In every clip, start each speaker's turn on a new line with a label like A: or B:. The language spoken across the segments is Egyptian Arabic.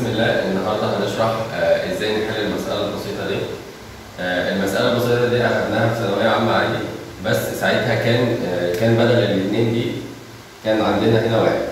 A: بسم الله النهارده هنشرح آه، ازاي نحل المسألة البسيطة دي. آه، المسألة البسيطة دي أخدناها في ثانوية عامة عادي بس ساعتها كان آه، كان بدل الاثنين دي كان عندنا هنا واحد.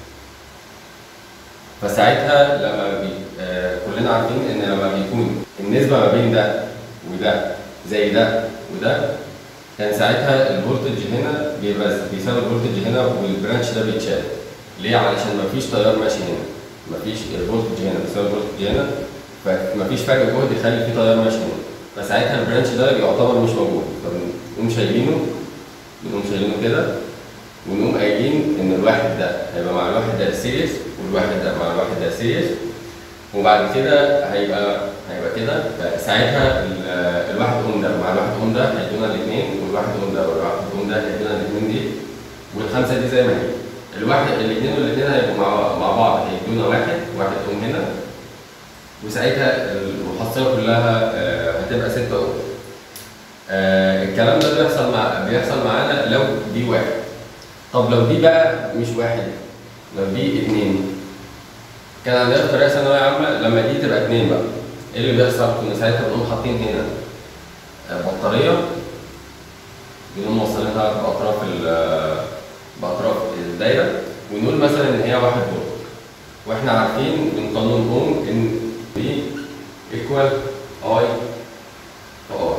A: فساعتها لما بي آه، كلنا عارفين إن لما بيكون النسبة ما بين ده وده زي ده وده كان ساعتها الفولتج هنا بيبقى بيساوي الفولتج هنا والبرانش ده بيتشال. ليه؟ علشان مفيش تيار ماشي هنا. مفيش الفولتج هنا بيساوي الفولتج هنا فمفيش فرق جهد يخلي في تيار ماشي هنا فساعتها البرانش ده يعتبر مش موجود فبنقوم شايلينه بنقوم شايلينه كده ونقوم قايلين ان الواحد ده هيبقى مع الواحد ده سيريس والواحد ده مع الواحد ده سيريس وبعد كده هيبقى هيبقى كده ساعتها ال- الواحد اوم ده مع الواحد اوم ده هيدونا الاثنين والواحد اوم ده والواحد اوم ده هيدونا الاثنين دي والخمسه دي زي ما هي الواحد الاثنين والاثنين هيبقوا مع مع بعض هيدونا واحد واحد اوم هنا وساعتها المحصله كلها آه، هتبقى 6 اوم آه، الكلام ده بيحصل مع بيحصل معانا لو دي واحد طب لو دي بقى مش واحد لو دي اثنين كان عندنا طريقه ثانويه عامه لما دي تبقى اثنين بقى ايه اللي بيحصل؟ كنا ساعتها بنقوم حاطين هنا آه، بطاريه بنقوم موصلينها باطراف ال- باطراف الدايره ونقول مثلا ان هي واحد فولت واحنا عارفين من قانون اوم ان بي ايكوال اي تو ار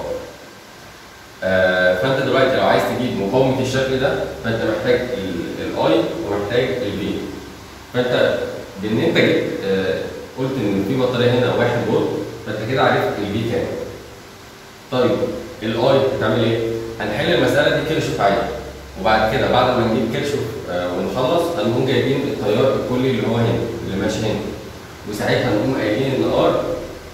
A: فانت دلوقتي لو عايز تجيب مقاومه الشكل ده فانت محتاج الاي ومحتاج البي فانت بان انت جبت آه، قلت ان في بطاريه هنا 1 فولت فانت كده عرفت البي كام طيب الاي هتعمل ايه؟ هنحل المساله دي كيرشوف عادي وبعد كده بعد ما نجيب كيرشوف آه، ونخلص هنقوم جايبين التيار الكلي اللي هو هنا اللي ماشي هنا وساعتها نقوم قايلين ان ار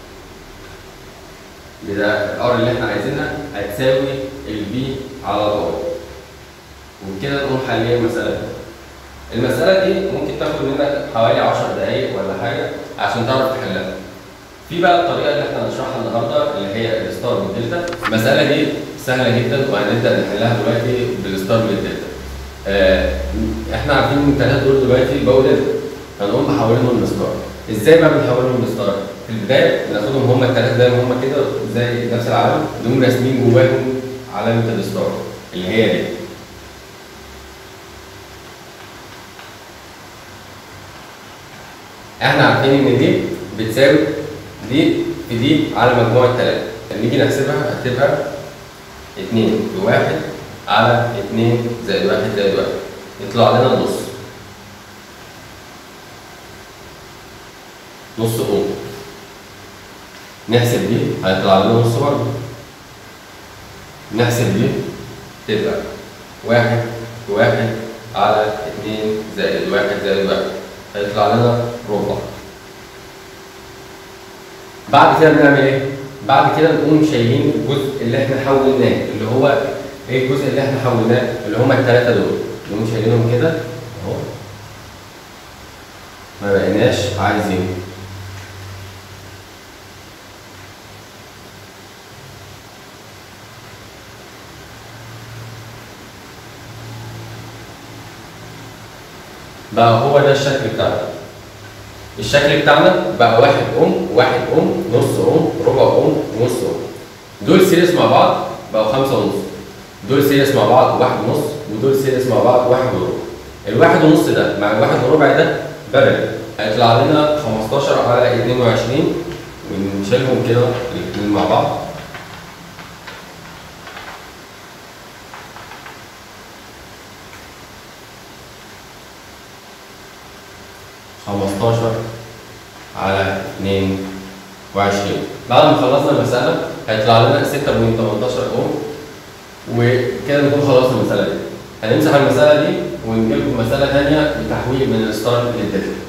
A: ده الار اللي احنا عايزينها هتساوي البي على الاي وبكده نقوم حلين المساله دي المساله دي ممكن تاخد منك حوالي 10 دقايق ولا حاجه عشان تعرف تحلها في بقى الطريقه اللي احنا هنشرحها النهارده اللي هي الستار والدلتا المساله دي سهله جدا وهنبدا نحلها دلوقتي بالستار والدلتا آه، احنا عارفين ان الثلاثه دول دلوقتي بقوا دلتا فنقوم محولينهم لستار ازاي بقى بنحولهم لستار في البدايه بناخدهم هم الثلاثه زي ما هم كده زي نفس العلم نقوم راسمين جواهم علامه الستار اللي هي دي احنا عارفين ان دي بتساوي دي في دي على مجموع الثلاثه نيجي نحسبها هتبقى 2 في 1 على 2 زائد 1 زائد 1 يطلع لنا نص نص اوم نحسب دي هيطلع لنا نص برضه نحسب دي تبقى 1 في 1 على 2 زائد 1 زائد 1 هيطلع لنا ربع بعد كده بنعمل ايه؟ بعد كده نقوم شايلين الجزء اللي احنا حولناه اللي هو ايه الجزء اللي احنا حولناه اللي هما الثلاثه دول نقوم شايلينهم كده اهو ما بقيناش عايزين بقى هو ده الشكل بتاعنا الشكل بتاعنا بقى واحد اوم واحد اوم نص اوم ربع اوم ونص اوم دول سيريس مع بعض بقوا خمسة ونص دول سيريس مع بعض واحد ونص ودول سيريس مع بعض واحد وربع الواحد ونص ده مع الواحد وربع ده بارل هيطلع لنا 15 على 22 ونشيلهم كده الاثنين مع بعض خمستاشر على اتنين وعشرين بعد ما خلصنا المسألة هيطلع لنا ستة بوينت تمنتاشر أوم وكده نكون خلصنا المسألة دي هنمسح المسألة دي ونجيب لكم مسألة تانية بتحويل من الستار للدلتا